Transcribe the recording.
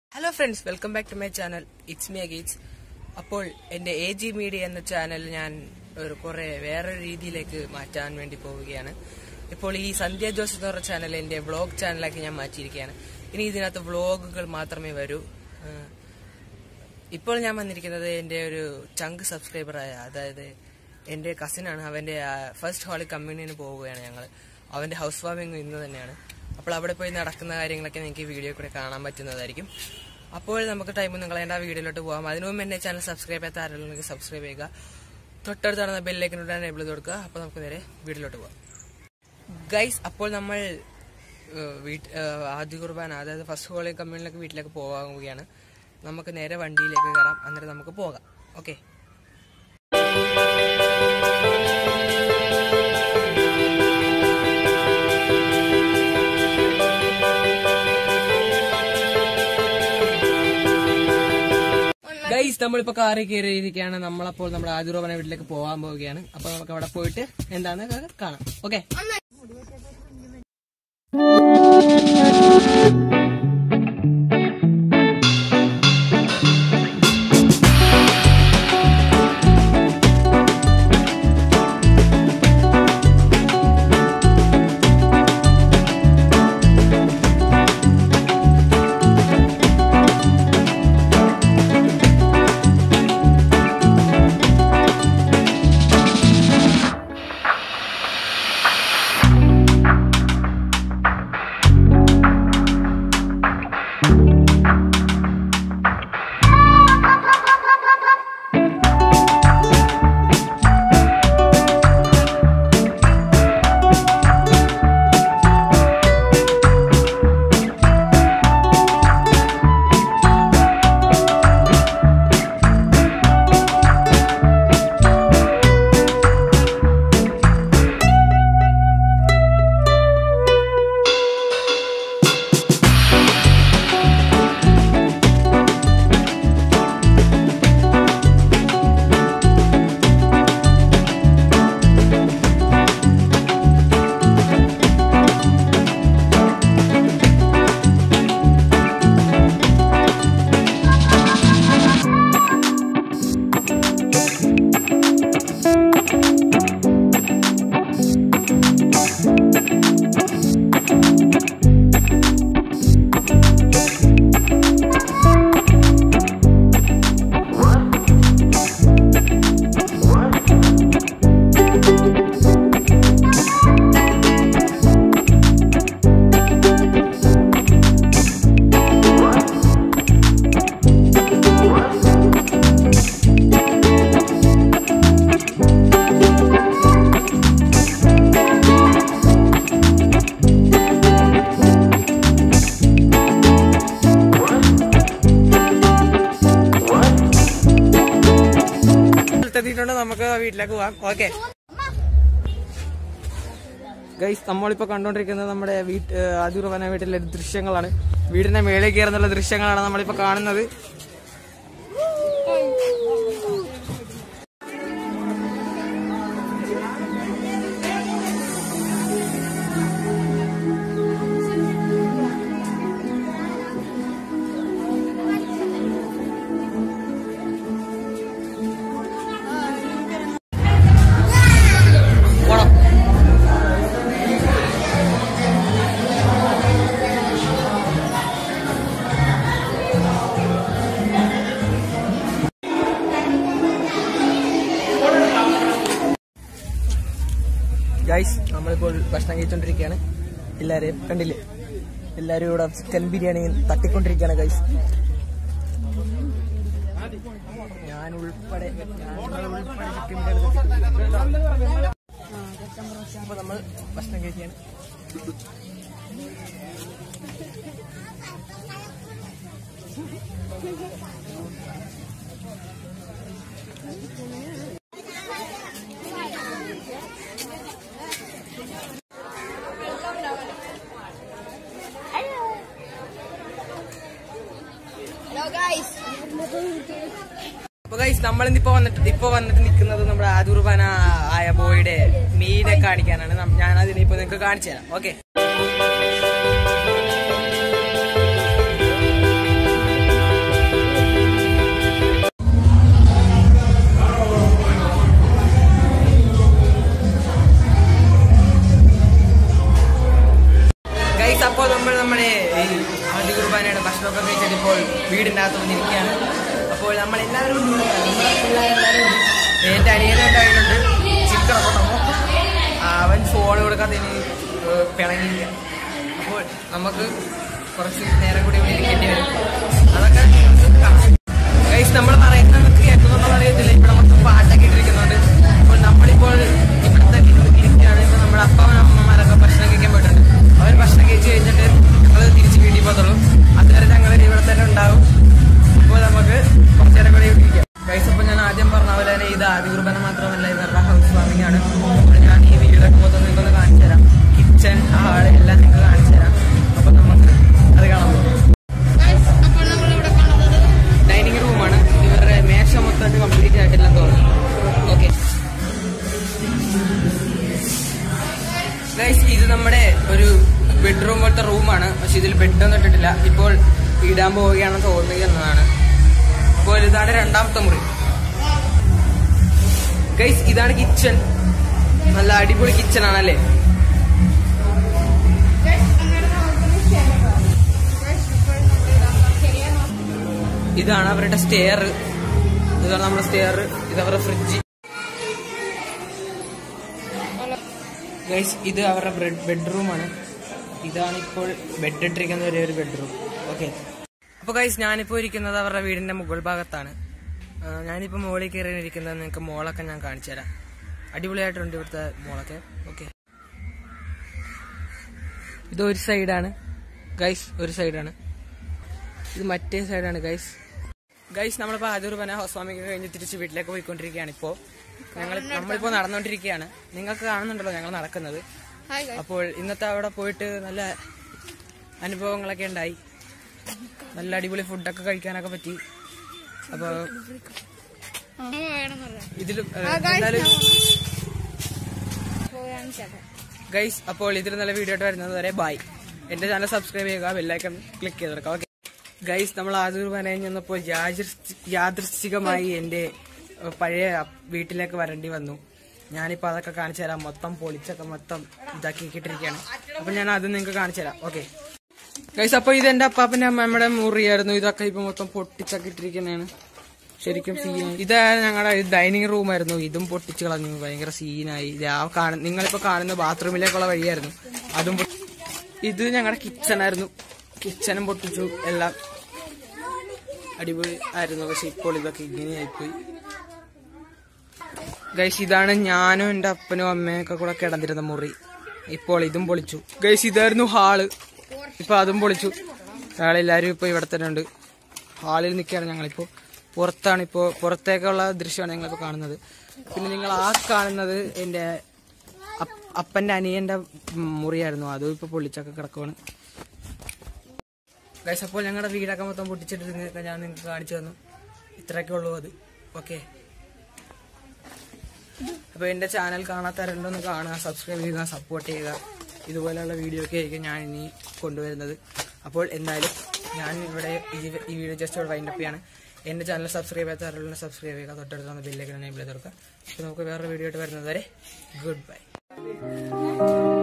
Hello friends welcome back to my channel it's me അഗീറ്റ്സ് അപ്പോൾ എന്റെ എ ജി മീഡിയ എന്ന ചാനൽ ഞാൻ ഒരു കുറെ വേറെ രീതിയിലേക്ക് മാറ്റാൻ വേണ്ടി പോവുകയാണ് ഇപ്പോൾ ഈ സന്ധ്യ ജോസ് എന്ന് പറഞ്ഞ ചാനൽ എന്റെ വ്ളോഗ് ചാനലാക്കി ഞാൻ മാറ്റിയിരിക്കുകയാണ് ഇനി ഇതിനകത്ത് വ്ളോഗുകൾ മാത്രമേ വരൂ ഏഹ് ഇപ്പോൾ ഞാൻ വന്നിരിക്കുന്നത് എൻ്റെ ഒരു ചങ്ക് സബ്സ്ക്രൈബറായ അതായത് എൻ്റെ കസിനാണ് അവൻ്റെ ഫസ്റ്റ് ഹോളി കമ്മ്യൂണിന് പോവുകയാണ് ഞങ്ങൾ അവൻ്റെ ഹൗസ് വാമിങ് ഇന്ന് തന്നെയാണ് അപ്പോൾ അവിടെ പോയി നടക്കുന്ന കാര്യങ്ങളൊക്കെ നിങ്ങൾക്ക് ഈ വീഡിയോ കൂടെ കാണാൻ പറ്റുന്നതായിരിക്കും അപ്പോൾ നമുക്ക് ടൈമൊന്നും കളയേണ്ട ആ വീഡിയോയിലോട്ട് പോകാം അതിനു മുമ്പ് എൻ്റെ ചാനൽ സബ്സ്ക്രൈബ് ചെയ്യാത്ത ആരെങ്കിലും സബ്സ്ക്രൈബ് ചെയ്യുക തൊട്ടടുത്ത് നടന്ന ബെല്ലേക്കിനോട് എനേബിൾ ചെയ്ത് കൊടുക്കുക അപ്പോൾ നമുക്ക് നേരെ വീഡിയോയിലോട്ട് പോകാം ഗൈസ് അപ്പോൾ നമ്മൾ ഏഹ്, വീട്ട് ഏഹ്, ആദ്യ കുർബാന അതായത് ഫസ്റ്റ് ഹോളി കമ്മ്യൂണിലേക്ക് വീട്ടിലേക്ക് പോവുകയാണ് നമുക്ക് നേരെ വണ്ടിയിലേക്ക് കയറാം അന്നേരം നമുക്ക് പോകാം ഓക്കെ ഗൈസ് നമ്മളിപ്പോ കാറിൽ കയറിയിരിക്കുകയാണ് നമ്മളപ്പോൾ നമ്മുടെ ആദിറോപന വീട്ടിലേക്ക് പോകാൻ പോവുകയാണ് അപ്പൊ നമുക്ക് അവിടെ പോയിട്ട് എന്താന്ന് കാണാം ഓക്കെ എത്തിയിട്ടുണ്ട് നമുക്ക് വീട്ടിലേക്ക് പോവാം ഓക്കെ ഗൈസ് നമ്മളിപ്പോ കണ്ടോണ്ടിരിക്കുന്നത് നമ്മുടെ വീട്ട് ആദിർവന വീട്ടിലെ ദൃശ്യങ്ങളാണ് വീടിന്റെ മേളിൽ കയറുന്നുള്ള ദൃശ്യങ്ങളാണ് നമ്മളിപ്പോ കാണുന്നത് പോണം ഗൈസ് നമ്മളിപ്പോൾ ഭക്ഷണം കഴിച്ചോണ്ടിരിക്കുകയാണ് എല്ലാരെയും കണ്ടില്ലേ എല്ലാരും ഇവിടെ ചിക്കൻ ബിരിയാണി തട്ടിക്കൊണ്ടിരിക്കുകയാണ് ഗൈസ് ഞാൻ ഉൾപ്പെടെ ഞാൻ ഉൾപ്പെടെ ചിക്കൻ ബിരിയാണി അപ്പൊ നമ്മൾ ഭക്ഷണം കഴിക്കുകയാണ് അപ്പൊ ഗൈസ് നമ്മളിന്നിപ്പോ വന്നിട്ട് ഇപ്പൊ വന്നിട്ട് നിൽക്കുന്നത് നമ്മുടെ ആദുർബാന ആയ ബോയുടെ മീനെ കാണിക്കാനാണ് നം- ഞാൻ അതിനെ ഇപ്പൊ നിങ്ങൾക്ക് കാണിച്ചു തരാം ഓക്കെ ഭക്ഷണമൊക്കെ കഴിച്ചിട്ട് ഇപ്പോൾ വീടിൻ്റെ അകത്ത് വന്നിരിക്കുകയാണ് അപ്പോൾ നമ്മൾ എല്ലാവരും ഉണ്ട് ഇവിടെ. നമ്മുടെ പിള്ളേരെല്ലാവരും ഉണ്ട് എൻ്റെ അനിയനുണ്ട് അതിലുണ്ട് ചിക്കനൊക്കെ ഉണ്ടാവും അവൻ ഫോൺ കൊടുക്കാത്തതിന് ഏഹ് പിണങ്ങിയില്ല അപ്പോൾ നമുക്ക് കുറച്ച് നേരം കൂടി ഇവിടെ ഇരിക്കേണ്ടി വരും അതൊക്കെ ഗൈസ് നമ്മൾ പറയുന്നത് കേൾക്കുന്നുണ്ടോ അറിയത്തില്ല ഇവിടെ മൊത്തം പാട്ടൊക്കെ ഇട്ടിരിക്കുന്നുണ്ട് അപ്പോൾ നമ്മളിപ്പോൾ ഇവിടുത്തെ ഇരിക്കുകയാണ് ഇപ്പോൾ നമ്മുടെ അപ്പനും അമ്മമാരൊക്കെ ഭക്ഷണം കഴിക്കാൻ പോയിട്ടുണ്ട് അവർ ഭക്ഷണം കഴിച്ച് കഴിഞ്ഞിട്ട് ഞങ്ങൾ തിരിച്ച് വീട്ടിൽ പോകത്തുള്ളൂ അതുവരെ ഞങ്ങൾ ഇവിടെ തന്നെ ഉണ്ടാവും അപ്പോൾ നമുക്ക് കുറച്ച് നേരം കൂടി ഇവിടെ ഇരിക്കാം ഗൈസ് അപ്പോൾ ഞാൻ ആദ്യം പറഞ്ഞ പോലെ തന്നെ ഇത് ആദികുർബന മാത്രമല്ല ഇവരുടെ ഹൗസ് വാമിംഗ് ആണ് അപ്പോൾ ഞാൻ ഈ വീടൊക്കെ മൊത്തം നിങ്ങൾക്കൊന്ന് കാണിച്ചു തരാം കിച്ചൺ ഹാള് എല്ലാം നിങ്ങൾക്ക് കാണിച്ചു തരാം അപ്പോൾ നമുക്ക് അത് കാണാൻ പോകും അപ്പോൾ നമ്മളിവിടെ കാണുന്നത് ഡൈനിങ് റൂമാണ് ഇവരുടെ മേശ മൊത്തം കംപ്ലീറ്റ് ആയിട്ടെല്ലാം തോന്നുന്നു ഓക്കെ ഗൈസ് ഇത് നമ്മുടെ ഒരു ബെഡ്റൂം പോലത്തെ റൂമാണ് പക്ഷെ ഇതിൽ ബെഡൊന്നും ഇട്ടിട്ടില്ല ഇപ്പോൾ ഇടാൻ പോവുകയാണെന്ന് തോന്നുന്നതാണ് അപ്പോൾ ഇതാണ് രണ്ടാമത്തെ മുറി ഗൈസ് ഇതാണ് കിച്ചൺ നല്ല അടിപൊളി കിച്ചൺ ആണല്ലേ ഇതാണ് അവരുടെ സ്റ്റെയർ ഇതാണ് നമ്മുടെ സ്റ്റെയർ ഇത് അവരുടെ ഫ്രിഡ്ജ് ഗൈസ് ഇത് അവരുടെ ബെഡ്റൂമാണ് ഇതാണ് ഇപ്പോൾ ബെഡ് ഇട്ടിരിക്കുന്ന ഒരേ ഒരു ബെഡ്റൂം ഓക്കെ അപ്പോൾ ഗൈസ് ഞാനിപ്പോൾ ഇരിക്കുന്നത് അവരുടെ വീടിന്റെ മുകൾ ഭാഗത്താണ് ആ, ഞാനിപ്പോൾ മുകളിൽ കയറി ഇരിക്കുന്നത് നിങ്ങൾക്ക് മോളൊക്കെ ഞാൻ കാണിച്ചു തരാം അടിപൊളിയായിട്ടുണ്ട് ഇവിടുത്തെ മോളൊക്കെ ഓക്കെ ഇത് ഒരു സൈഡാണ് ഗൈസ് ഒരു സൈഡാണ് ഇത് മറ്റേ സൈഡാണ് ഗൈസ് ഗൈസ് നമ്മളിപ്പോ ആദ്യ പന ഹോസ്വാമിക്ക് കഴിഞ്ഞ് തിരിച്ച് വീട്ടിലേക്ക് പോയിക്കൊണ്ടിരിക്കുകയാണ് ഇപ്പോ ഞങ്ങൾ നമ്മളിപ്പോ നടന്നുകൊണ്ടിരിക്കുകയാണ് നിങ്ങൾക്ക് കാണുന്നുണ്ടല്ലോ ഞങ്ങൾ നടക്കുന്നത് ഹായ് ഗൈസ് അപ്പോൾ ഇന്നത്തെ അവിടെ പോയിട്ട് നല്ല അനുഭവങ്ങളൊക്കെ ഉണ്ടായി നല്ല അടിപൊളി ഫുഡൊക്കെ കഴിക്കാനൊക്കെ പറ്റി അപ്പൊ അമ്മ വേണമെന്ന് പറയാം ഇതിൽ ആ, guys, എന്തായാലും പോയാണ് ചേട്ടൻ ഗൈസ് അപ്പോൾ ഇതിൽ നല്ല വീഡിയോ ആയിട്ട് വരുന്നത് വരെ ബൈ എന്റെ ചാനൽ സബ്സ്ക്രൈബ് ചെയ്യുക ബെല്ലൈക്കൺ ക്ലിക്ക് ചെയ്തെടുക്കുക ഓക്കെ ഗൈസ് നമ്മൾ ആദൂർ വനയിൽ നിന്നപ്പോൾ യാദൃശ്ചി- യാദൃശ്ചികമായി എന്റെ ഏഹ്, പഴയ വീട്ടിലേക്ക് വരേണ്ടി വന്നു ഞാനിപ്പോൾ അതൊക്കെ കാണിച്ചു തരാം മൊത്തം പൊളിച്ചൊക്കെ മൊത്തം ഇതാക്കിയിട്ടിരിക്കുകയാണ് അപ്പൊ ഞാൻ അത് നിങ്ങൾക്ക് കാണിച്ചു തരാം ഓക്കെ ഗൈസ് അപ്പൊ ഇത് എന്റെ അപ്പാപ്പന്റെ അമ്മയുടെ മുറിയായിരുന്നു ഇതൊക്കെ ഇപ്പൊ മൊത്തം പൊട്ടിച്ചൊക്കെ ഇട്ടിരിക്കുന്നതാണ് ശരിക്കും സീനായി ഇത് ഞങ്ങളുടെ ഡൈനിങ് റൂമായിരുന്നു ഇതും പൊട്ടിച്ച് കളഞ്ഞു ഭയങ്കര സീനായി ഇത് ആ കാണ നിങ്ങളിപ്പോ കാണുന്ന ബാത്റൂമിലേക്കുള്ള വഴിയായിരുന്നു അതും പൊട്ടി- ഇത് ഞങ്ങളുടെ കിച്ചൺ ആയിരുന്നു കിച്ചണും പൊട്ടിച്ചു എല്ലാം അടിപൊളി ആയിരുന്നു പക്ഷെ ഇപ്പോൾ ഇതൊക്കെ ഇങ്ങനെയായിപ്പോയി ഗൈസ് ഇതാണ് ഞാനും എന്റെ അപ്പനും അമ്മയൊക്കെ കൂടെ കിടന്നിരുന്ന മുറി ഇപ്പോൾ ഇതും പൊളിച്ചു ഗൈസ് ഇതായിരുന്നു ഹാള് ഇപ്പൊ അതും പൊളിച്ചു ഞങ്ങളെല്ലാരും ഇപ്പൊ ഇവിടെ തന്നെ ഉണ്ട് ഹാളിൽ നിൽക്കുകയാണ് ഞങ്ങളിപ്പോ പുറത്താണ് ഇപ്പോ പുറത്തേക്കുള്ള ദൃശ്യമാണ് ഞങ്ങളിപ്പോ കാണുന്നത് പിന്നെ നിങ്ങൾ ആ കാണുന്നത് എന്റെ അപ്പ- അപ്പന്റെ അനിയന്റെ മുറിയായിരുന്നു അതും ഇപ്പൊ പൊളിച്ചൊക്കെ കിടക്കുവാണ് ഗൈസ് അപ്പോൾ ഞങ്ങളുടെ വീടൊക്കെ മൊത്തം പൊട്ടിച്ചിട്ട് നിങ്ങൾക്ക് ഞാൻ നിങ്ങൾക്ക് കാണിച്ചു തന്നു ഇത്രയൊക്കെ ഉള്ളൂ അത് ഓക്കെ അപ്പോൾ എൻ്റെ ചാനൽ കാണാത്തവരുണ്ടോന്ന് കാണുക സബ്സ്ക്രൈബ് ചെയ്യുക സപ്പോർട്ട് ചെയ്യുക ഇതുപോലെയുള്ള വീഡിയോ ഒക്കെ ആയിരിക്കും ഞാൻ ഇനി കൊണ്ടുവരുന്നത് അപ്പോൾ എന്തായാലും ഞാൻ ഇവിടെ ഈ ഈ വീഡിയോ ജസ്റ്റ് ഇവിടെ വൈൻഡപ്പ് ചെയ്യാണ് എൻ്റെ ചാനൽ സബ്സ്ക്രൈബ് ചെയ്യാത്തവരുള്ള സബ്സ്ക്രൈബ് ചെയ്യുക തൊട്ടടുത്ത് ബില്ലേക്ക് എനേബിൾ ചെയ്ത് കൊടുക്കുക അപ്പോൾ നമുക്ക് വേറൊരു വീഡിയോ ആയിട്ട് വരുന്നത് വരെ ഗുഡ് ബൈ